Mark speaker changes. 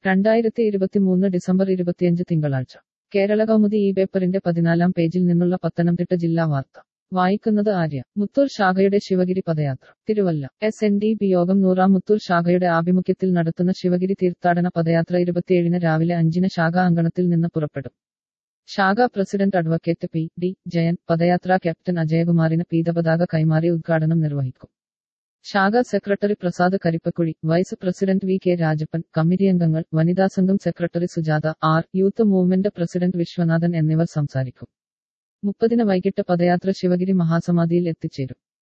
Speaker 1: രണ്ടായിരത്തി ഇരുപത്തിമൂന്ന് ഡിസംബർ ഇരുപത്തിയഞ്ച് തിങ്കളാഴ്ച കേരള കൗമുദി ഈ പേപ്പറിന്റെ പതിനാലാം പേജിൽ നിന്നുള്ള പത്തനംതിട്ട ജില്ലാ വാർത്ത വായിക്കുന്നത് ആര്യ മുത്തൂർ ശാഖയുടെ ശിവഗിരി പദയാത്ര Thiruvalla S N D P യോഗം നൂറാം മുത്തൂർ ശാഖയുടെ ആഭിമുഖ്യത്തിൽ നടത്തുന്ന ശിവഗിരി തീർത്ഥാടന പദയാത്ര ഇരുപത്തിയേഴിന് രാവിലെ അഞ്ചിന് ശാഖാ അങ്കണത്തിൽ നിന്ന് പുറപ്പെടും ശാഖ president advocate P D Jayan പദയാത്രാ ക്യാപ്റ്റൻ അജയകുമാറിന് പീതപതാക കൈമാറി ഉദ്ഘാടനം നിർവഹിക്കും ശാഖ secretary Prasad Karippakuzhi vice president V K Rajappan committee അംഗങ്ങൾ വനിതാ സംഘം secretary Sujatha R youth movement president Viswanathan എന്നിവർ സംസാരിക്കും മുപ്പതിന് വൈകിട്ട് പദയാത്ര ശിവഗിരി മഹാസമാധിയിൽ എത്തിച്ചേരും